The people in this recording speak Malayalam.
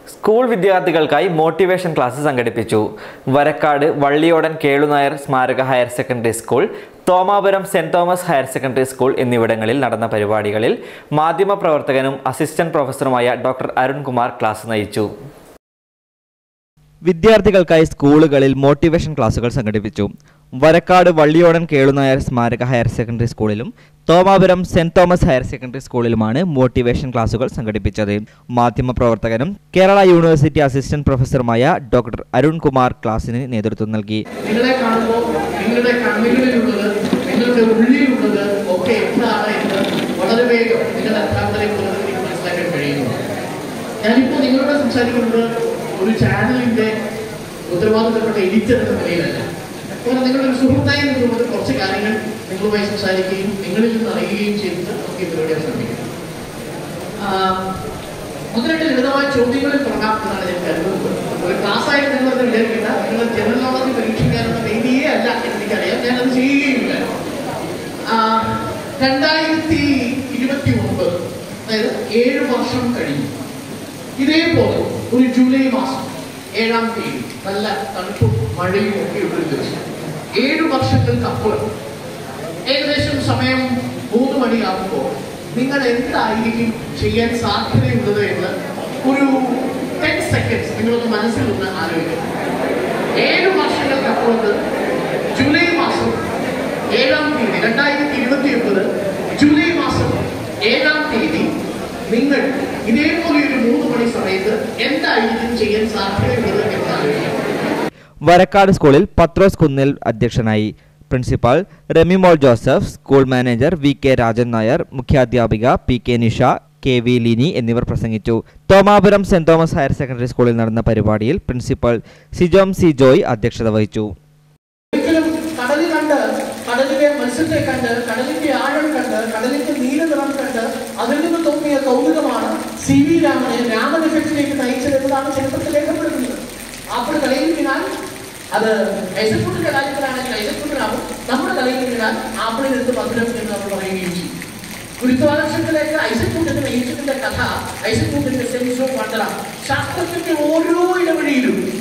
സ്കൂൾ വിദ്യാർത്ഥികൾക്കായി മോട്ടിവേഷൻ ക്ലാസ് സംഘടിപ്പിച്ചു വരക്കാട് വള്ളിയോടൻ കേളുനായർ സ്മാരക higher secondary school Thomapuram saint Thomas higher secondary school എന്നിവിടങ്ങളിൽ നടന്ന പരിപാടികളിൽ മാധ്യമപ്രവർത്തകനും അസിസ്റ്റന്റ് പ്രൊഫസറുമായ ഡോക്ടർ അരുൺകുമാർ ക്ലാസ് നയിച്ചു വിദ്യാർത്ഥികൾക്കായി സ്കൂളുകളിൽ മോട്ടിവേഷൻ ക്ലാസുകൾ സംഘടിപ്പിച്ചു വരക്കാട് വള്ളിയോടൻ കേളുനായർ സ്മാരക ഹയർ സെക്കൻഡറി സ്കൂളിലും Thomapuram saint Thomas higher secondary സ്കൂളിലുമാണ് മോട്ടിവേഷൻ ക്ലാസുകൾ സംഘടിപ്പിച്ചത് മാധ്യമപ്രവർത്തകനും കേരള യൂണിവേഴ്സിറ്റി അസിസ്റ്റന്റ് പ്രൊഫസറുമായ ഡോക്ടർ അരുൺകുമാർ ക്ലാസിന് നേതൃത്വം നൽകി നിങ്ങളെ കാണുമ്പോൾ നിങ്ങളുടെ കണ്ണുകളിലുള്ളത് നിങ്ങളുടെ ഉള്ളിലുള്ളത് ഒക്കെ എന്താണ് എന്ന് വളരെ വേഗം നിങ്ങളുടെ അധ്യാപകരെ പോലെ എനിക്ക് മനസ്സിലാക്കാൻ കഴിയുന്നു ഞാനിപ്പോൾ നിങ്ങളോട് സംസാരിക്കുന്നത് ഒരു ചാനലിന്റെ ഉത്തരവാദിത്തപ്പെട്ട എഡിറ്റർ എന്ന നിലയിലല്ല കാരണം നിങ്ങളുടെ ഒരു സുഹൃത്തായി നിന്നുകൊണ്ട് കുറച്ച് കാര്യങ്ങൾ നിങ്ങളുമായി സംസാരിക്കുകയും നിങ്ങളിൽ നിന്ന് അറിയുകയും ചെയ്തിട്ട് നമുക്ക് ഈ പരിപാടി അവസാനിപ്പിക്കാം ഒന്ന് രണ്ട് ലളിതമായ ചോദ്യങ്ങളിൽ തുടങ്ങാം എന്നാണ് ഞാൻ കരുതുന്നത് ഒരു ക്ലാസ്സായിട്ട് നിങ്ങൾ അത് വിചാരിക്കേണ്ട നിങ്ങൾ ജനറൽ നോളജ് പരീക്ഷിക്കാനുള്ള വേദിയേ അല്ല എന്ന് എനിക്കറിയാം ഞാനത് ചെയ്യുകയില്ല ആ, രണ്ടായിരത്തി ഇരുപത്തി ഒമ്പത് അതായത് ഏഴ് വർഷം കഴിഞ്ഞു ഇതേപോലെ ഒരു ജൂലൈ മാസം ഏഴാം തീയതി നല്ല തണുപ്പും മഴയും ഒക്കെ ഉള്ള ഒരു ദിവസം ഏഴ് വർഷങ്ങൾക്കപ്പുറം ഏകദേശം സമയം മൂന്ന് മണിയാകുമ്പോൾ നിങ്ങൾ എന്തായിരിക്കും ചെയ്യാൻ സാധ്യതയുള്ളത് എന്ന് ഒരു ടെൻ സെക്കൻഡ്സ് നിങ്ങളൊന്ന് മനസ്സിൽ ഒന്ന് ആലോചിക്കണം ഏഴ് വർഷങ്ങൾക്കപ്പുറത്ത് ജൂലൈ മാസം ഏഴാം തീയതി രണ്ടായിരത്തി ഇരുപത്തി ഒമ്പത് ജൂലൈ മാസം ഏഴാം തീയതി നിങ്ങൾ ഇതേപോലെ ഒരു മൂന്ന് മണി സമയത്ത് എന്തായിരിക്കും ചെയ്യാൻ സാധ്യതയുള്ളത് എന്ന് ആലോചിക്കണം വരക്കാട് സ്കൂളിൽ പത്രോസ് കുന്നിൽ അധ്യക്ഷനായി principal Remimol Joseph school manager V K Rajan Nair മുഖ്യാധ്യാപിക P K Nisha K V Lini എന്നിവർ പ്രസംഗിച്ചു Thomapuram saint Thomas higher secondary സ്കൂളിൽ നടന്ന പരിപാടിയിൽ പ്രിൻസിപ്പൽ സിജോം സി ജോയ് അധ്യക്ഷത വഹിച്ചു ഒരിക്കലും കടൽ കണ്ട് കടലിലെ മത്സ്യത്തെ കണ്ട് കടലിന്റെ ആഴം കണ്ട് കടലിന്റെ നീല നിറം കണ്ട് അതിൽ നിന്ന് തോന്നിയ കൗതുകമാണ് സി വി രാമനെ രാമൻ എഫക്റ്റിലേക്ക് നയിച്ചത് എന്നതാണ് ചരിത്രത്തിൽ രേഖപ്പെടുത്തുന്നത് ആപ്പിൾ തലയിൽ വീണാൽ അത് ഐസക്കൂട്ടിന്റെ കാര്യത്തിലാണെങ്കിൽ ഐസക്കൂട്ടിനാവും നമ്മുടെ തലയിൽ വീണാൽ ആപ്പിളിൽ നിന്ന് മധുരം എന്ന് നമ്മൾ പറയുകയും ചെയ്യും ഗുരുത്വാകർഷണത്തിലേക്ക് ഐസക്കൂട്ടിന്റെ ഈജിപ്തിന്റെ കഥ ഐസക്കൂട്ടിന്റെ സെൻസ് ഓഫ് വണ്ടറാണ് ശാസ്ത്രത്തിന്റെ ഓരോ ഇടവഴിയിലും